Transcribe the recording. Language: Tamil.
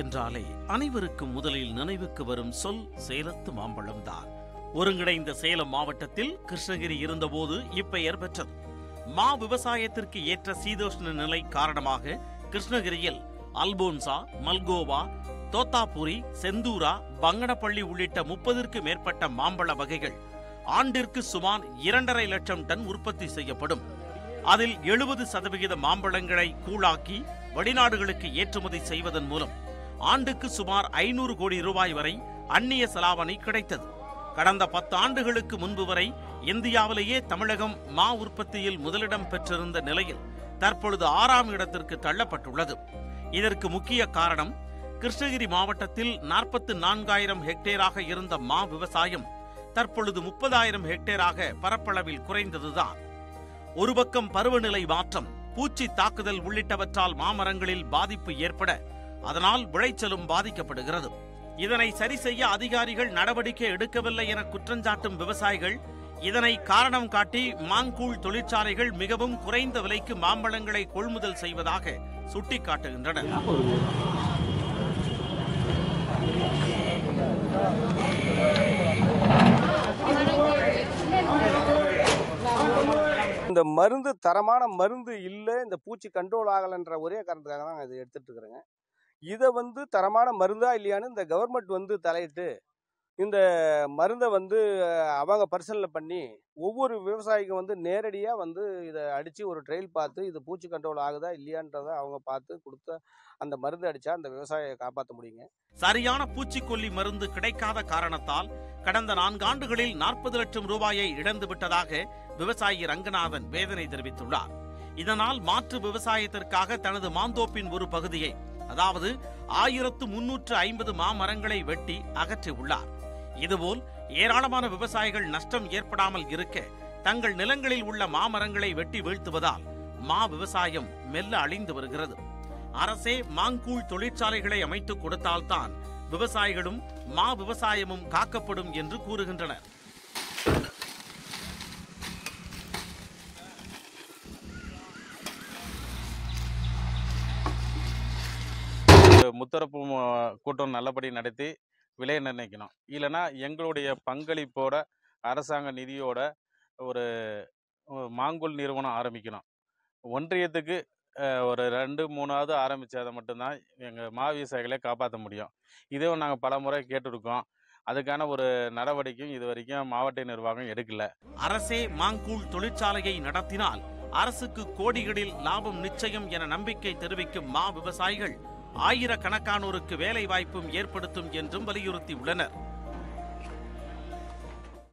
என்றாலே அனைவருக்கும் முதலில் நினைவுக்கு வரும் சொல் சேலத்து மாம்பழம்தான் ஒருங்கிணைந்த சேலம் மாவட்டத்தில் கிருஷ்ணகிரி இருந்தபோது இப்பெயர் பெற்றது மா விவசாயத்திற்கு ஏற்ற சீதோஷ்ண நிலை காரணமாக கிருஷ்ணகிரியில் அல்போன்சா மல்கோவா தோத்தாபுரி செந்தூரா பங்கனப்பள்ளி உள்ளிட்ட முப்பதிற்கு மேற்பட்ட மாம்பழ வகைகள் ஆண்டிற்கு சுமார் இரண்டரை லட்சம் டன் உற்பத்தி செய்யப்படும் அதில் எழுபது சதவிகித மாம்பழங்களை கூழாக்கி வெளிநாடுகளுக்கு ஏற்றுமதி செய்வதன் மூலம் ஆண்டுக்கு சுமார் ஐநூறு கோடி ரூபாய் வரை அந்நிய செலாவணி கிடைத்தது கடந்த பத்து ஆண்டுகளுக்கு முன்பு வரை இந்தியாவிலேயே தமிழகம் மா உற்பத்தியில் முதலிடம் பெற்றிருந்த நிலையில் தற்பொழுது ஆறாம் இடத்திற்கு தள்ளப்பட்டுள்ளது இதற்கு முக்கிய காரணம் கிருஷ்ணகிரி மாவட்டத்தில் நாற்பத்து நான்காயிரம் ஹெக்டேராக இருந்த மா விவசாயம் தற்பொழுது முப்பதாயிரம் ஹெக்டேராக பரப்பளவில் குறைந்ததுதான் ஒரு பக்கம் பருவநிலை மாற்றம் பூச்சி தாக்குதல் உள்ளிட்டவற்றால் மாமரங்களில் பாதிப்பு ஏற்பட அதனால் விளைச்சலும் பாதிக்கப்படுகிறது இதனை சரி செய்ய அதிகாரிகள் நடவடிக்கை எடுக்கவில்லை என குற்றஞ்சாட்டும் விவசாயிகள் இதனை காரணம் காட்டி மாங்கூழ் தொழிற்சாலைகள் மிகவும் குறைந்த விலைக்கு மாம்பழங்களை கொள்முதல் செய்வதாக சுட்டிக்காட்டுகின்றனர் இந்த மருந்து தரமான மருந்து இல்லை இந்த பூச்சி கண்ட்ரோல் ஆகலைன்ற ஒரே காரணத்துக்காக தான் இது எடுத்துட்டு இருக்கிறேங்க இதை வந்து தரமான மருந்தா இல்லையான்னு இந்த கவர்மெண்ட் வந்து தலையிட்டு இந்த மருந்தை வந்து அஹ், அவங்க பரிசீலனை பண்ணி ஒவ்வொரு விவசாயிக்கும் வந்து நேரடியாக வந்து இதை அடித்து ஒரு ட்ரையல் பார்த்து இது பூச்சி கண்ட்ரோல் ஆகுதா இல்லையான்றதை அவங்க பார்த்து கொடுத்த அந்த மருந்து அடித்தா அந்த விவசாயியை காப்பாற்ற முடியுங்க சரியான பூச்சிக்கொல்லி மருந்து கிடைக்காத காரணத்தால் கடந்த நான்காண்டுகளில் நாற்பது லட்சம் ரூபாயை இழந்து விட்டதாக விவசாயி ரங்கநாதன் வேதனை தெரிவித்துள்ளார் இதனால் மாற்று விவசாயத்திற்காக தனது மாந்தோப்பின் ஒரு பகுதியை அதாவது ஆயிரத்து முன்னூற்று ஐம்பது மாமரங்களை வெட்டி அகற்றியுள்ளார் இதுபோல் ஏராளமான விவசாயிகள் நஷ்டம் ஏற்படாமல் இருக்க தங்கள் நிலங்களில் உள்ள மாமரங்களை வெட்டி வீழ்த்துவதால் மா விவசாயம் மெல்ல அழிந்து வருகிறது அரசே மாங்கூழ் தொழிற்சாலைகளை அமைத்துக் கொடுத்தால்தான் விவசாயிகளும் மா விவசாயமும் காக்கப்படும் என்று கூறுகின்றனர் முத்தரப்பு ம- கூட்டம் நல்லபடி நடத்தி விலை நிர்ணயிக்கணும் இல்லைன்னா எங்களுடைய பங்களிப்போட அரசாங்க நிதியோட ஒரு ஒரு மாங்குல் நிறுவனம் ஆரம்பிக்கணும் ஒன்றியத்துக்கு அஹ், ஒரு ரெண்டு மூணாவது ஆரம்பித்தாத மட்டும்தான் எங்கள் மா விவசாயிகளை காப்பாற்ற முடியும் இதுவும் நாங்கள் பல முறை கேட்டிருக்கோம் அதுக்கான ஒரு நடவடிக்கையும் இது வரைக்கும் மாவட்ட நிர்வாகம் எடுக்கல அரசே மாங்கூழ் தொழிற்சாலையை நடத்தினால் அரசுக்கு கோடிகளில் லாபம் நிச்சயம் என நம்பிக்கை தெரிவிக்கும் மா விவசாயிகள் ஆயிரக்கணக்கானோருக்கு வேலை வாய்ப்பும் ஏற்படுத்தும் என்றும் வலியுறுத்தியுள்ளனர்